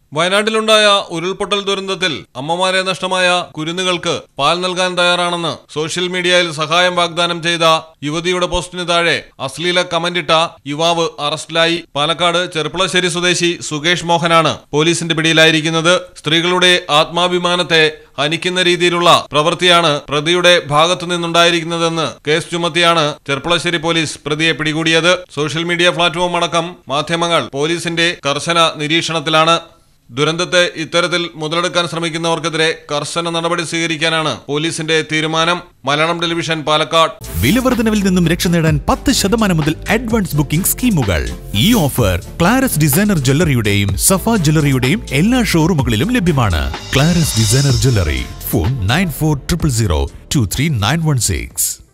വയനാട്ടിലുണ്ടായ ഉരുൾപൊട്ടൽ ദുരന്തത്തിൽ അമ്മമാരെ നഷ്ടമായ കുരുന്നുകൾക്ക് പാൽ നൽകാൻ തയ്യാറാണെന്ന് സോഷ്യൽ മീഡിയയിൽ സഹായം വാഗ്ദാനം ചെയ്ത യുവതിയുടെ പോസ്റ്റിന് താഴെ അശ്ലീല കമന്റിട്ട യുവാവ് അറസ്റ്റിലായി പാലക്കാട് ചെറുപ്പളശ്ശേരി സ്വദേശി സുകേഷ് മോഹനാണ് പോലീസിന്റെ പിടിയിലായിരിക്കുന്നത് സ്ത്രീകളുടെ ആത്മാഭിമാനത്തെ ഹനിക്കുന്ന രീതിയിലുള്ള പ്രവൃത്തിയാണ് പ്രതിയുടെ ഭാഗത്തു നിന്നുണ്ടായിരിക്കുന്നതെന്ന് കേസ് ചുമത്തിയാണ് ചെർപ്പളശ്ശേരി പോലീസ് പ്രതിയെ പിടികൂടിയത് സോഷ്യൽ മീഡിയ പ്ലാറ്റ്ഫോം അടക്കം മാധ്യമങ്ങൾ പോലീസിന്റെ കർശന നിരീക്ഷണത്തിലാണ് ദുരന്തത്തെ ഇത്തരത്തിൽ മുതലെടുക്കാൻ ശ്രമിക്കുന്നവർക്കെതിരെ കർശന നടപടി സ്വീകരിക്കാനാണ് പോലീസിന്റെ തീരുമാനം മലയാളം ടെലിവിഷൻ പാലക്കാട് വിലവർധനവിൽ നിന്നും രക്ഷ നേടാൻ പത്ത് ശതമാനം മുതൽ അഡ്വാൻസ് ബുക്കിംഗ് സ്കീമുകൾ ഈ ഓഫർ ക്ലാരസ് ഡിസൈനർ ജ്വല്ലറിയുടെയും സഫ ജ്വല്ലറിയുടെയും എല്ലാ ഷോറൂമുകളിലും ലഭ്യമാണ് Claras designer jewellery phone nine four triple zero two three nine one six